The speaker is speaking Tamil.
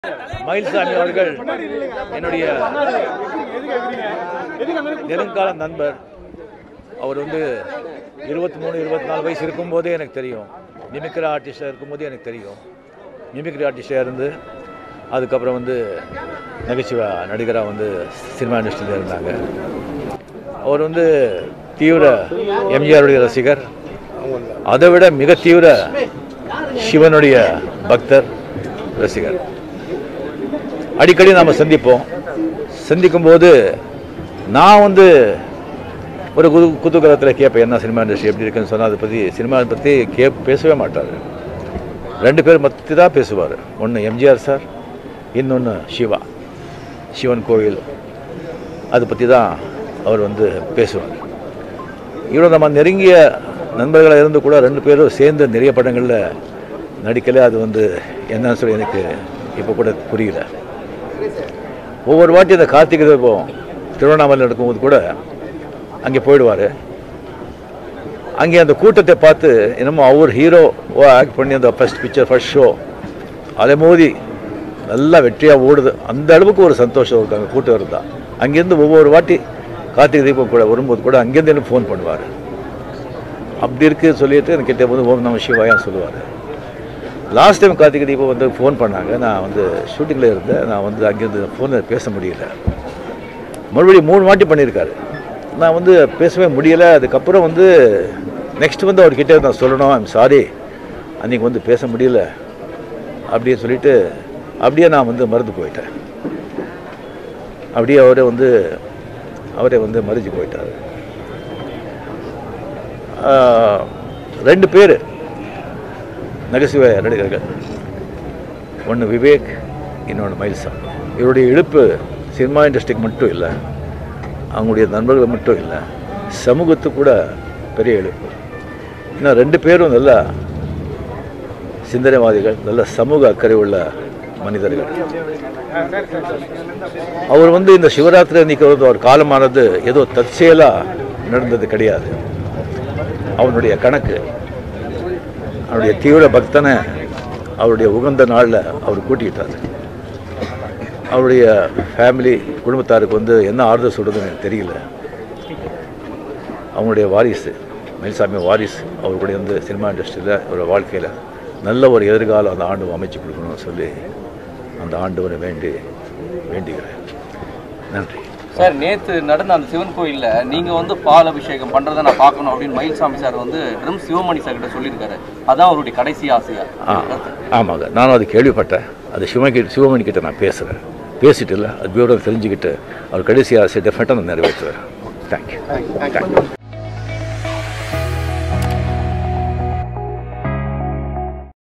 மயில்சாமி அவர்கள் என்னுடைய நெருங்கால நண்பர் அவர் வந்து இருபத்தி மூணு இருபத்தி நாலு வயசு இருக்கும்போதே எனக்கு தெரியும் மிமிக்ரி ஆர்டிஸ்டாக இருக்கும்போதே எனக்கு தெரியும் மிமிக்ரி ஆர்டிஸ்டாக இருந்து அதுக்கப்புறம் வந்து நகைச்சுவை நடிகராக வந்து சினிமா இண்டஸ்ட்ரியில் இருந்தாங்க அவர் வந்து தீவிர எம்ஜிஆருடைய ரசிகர் அதை விட மிக தீவிர சிவனுடைய பக்தர் ரசிகர் அடிக்கடி நாம் சந்திப்போம் சந்திக்கும்போது நான் வந்து ஒரு குது குதூகலத்தில் கேட்பேன் என்ன சினிமா இண்டஸ்ட்ரி எப்படி இருக்குன்னு சொன்னால் அதை பற்றி சினிமா பற்றி கே பேசவே மாட்டார் ரெண்டு பேர் மத்தி தான் பேசுவார் ஒன்று எம்ஜிஆர் சார் இன்னொன்று சிவா சிவன் கோவில் அதை பற்றி தான் அவர் வந்து பேசுவார் இவ்வளோ நம்ம நெருங்கிய நண்பர்களாக இருந்து கூட ரெண்டு பேரும் சேர்ந்து நிறைய படங்களில் நடிக்கலை அது வந்து என்னன்னு சொல்லி எனக்கு இப்போ கூட புரியல ஒவ்வொரு வாட்டி இந்த கார்த்திகை தீபம் திருவண்ணாமலை நடக்கும்போது கூட அங்கே போயிடுவார் அங்கே அந்த கூட்டத்தை பார்த்து என்னமோ அவர் ஹீரோவாக ஆக்ட் பண்ணி அந்த ஃபஸ்ட் பிக்சர் ஃபர்ஸ்ட் ஷோ அதை மோதி நல்லா வெற்றியாக ஓடுது அந்த அளவுக்கு ஒரு சந்தோஷம் இருக்கு அங்கே கூட்டம் இருந்தால் அங்கேருந்து ஒவ்வொரு வாட்டி கார்த்திகை தீபம் கூட வரும்போது கூட அங்கேருந்து எனக்கு ஃபோன் பண்ணுவார் அப்படி இருக்குது சொல்லிட்டு எனக்கு கிட்ட வந்து ஓம் நம சிவாயான்னு சொல்லுவார் லாஸ்ட் டைம் கார்த்திகை தீபம் வந்து ஃபோன் பண்ணாங்க நான் வந்து ஷூட்டிங்கில் இருந்தேன் நான் வந்து அங்கேருந்து ஃபோனில் பேச முடியல மறுபடியும் மூணு வாட்டி பண்ணியிருக்காரு நான் வந்து பேசவே முடியலை அதுக்கப்புறம் வந்து நெக்ஸ்ட் வந்து அவர்கிட்ட நான் சொல்லணும் ஐம் சாரி அன்றைக்கி வந்து பேச முடியல அப்படின்னு சொல்லிட்டு அப்படியே நான் வந்து மறந்து போயிட்டேன் அப்படியே அவரே வந்து அவரே வந்து மறைஞ்சு போயிட்டார் ஆஹ், ரெண்டு பேர் நகைச்சுவை நடிகர்கள் ஒன்று விவேக் இன்னொன்று மயில்சாமி இவருடைய இழுப்பு சினிமா இண்டஸ்ட்ரிக்கு மட்டும் இல்லை அவங்களுடைய நண்பர்கள் மட்டும் இல்லை சமூகத்துக்கு கூட பெரிய இழுப்பு இன்னும் ரெண்டு பேரும் நல்ல சிந்தனைவாதிகள் நல்ல சமூக அக்கறை உள்ள மனிதர்கள் அவர் வந்து இந்த சிவராத்திரி அன்னைக்கு வந்து அவர் காலமானது ஏதோ தற்செயலாக நடந்தது கிடையாது அவனுடைய கணக்கு அவருடைய தீவிர பக்தனை அவருடைய உகந்த நாளில் அவர் கூட்டிக்கிட்டார் அவருடைய ஃபேமிலி குடும்பத்தாருக்கு வந்து என்ன ஆறுதல் சொல்கிறதுன்னு எனக்கு தெரியல அவங்களுடைய வாரிசு மயில்சாமி வாரிசு அவர் கூட வந்து சினிமா இண்டஸ்ட்ரியில் ஒரு வாழ்க்கையில் நல்ல ஒரு எதிர்காலம் அந்த ஆண்டு அமைச்சு கொடுக்கணும்னு சொல்லி அந்த ஆண்டவரை வேண்டி வேண்டிக்கிறேன் நன்றி சார் நேத்து நடந்த அந்த சிவன் கோயில்ல நீங்க வந்து பால் அபிஷேகம் பண்றதை நான் பார்க்கணும் அப்படின்னு மயில்சாமி சார் வந்து ட்ரம் சிவமணி சார் கிட்ட சொல்லியிருக்காரு அதான் அவருடைய கடைசி ஆசையா ஆ ஆமாங்க நானும் அது கேள்விப்பட்டேன் அது சிவமணி சிவமணி கிட்ட நான் பேசுகிறேன் பேசிட்டு இல்லை அது விவரம் தெரிஞ்சுக்கிட்டு அவர் கடைசி ஆசை டெஃபினட்டாக நான் நிறைவேற்றுவேன் தேங்க்யூ தேங்க்யூ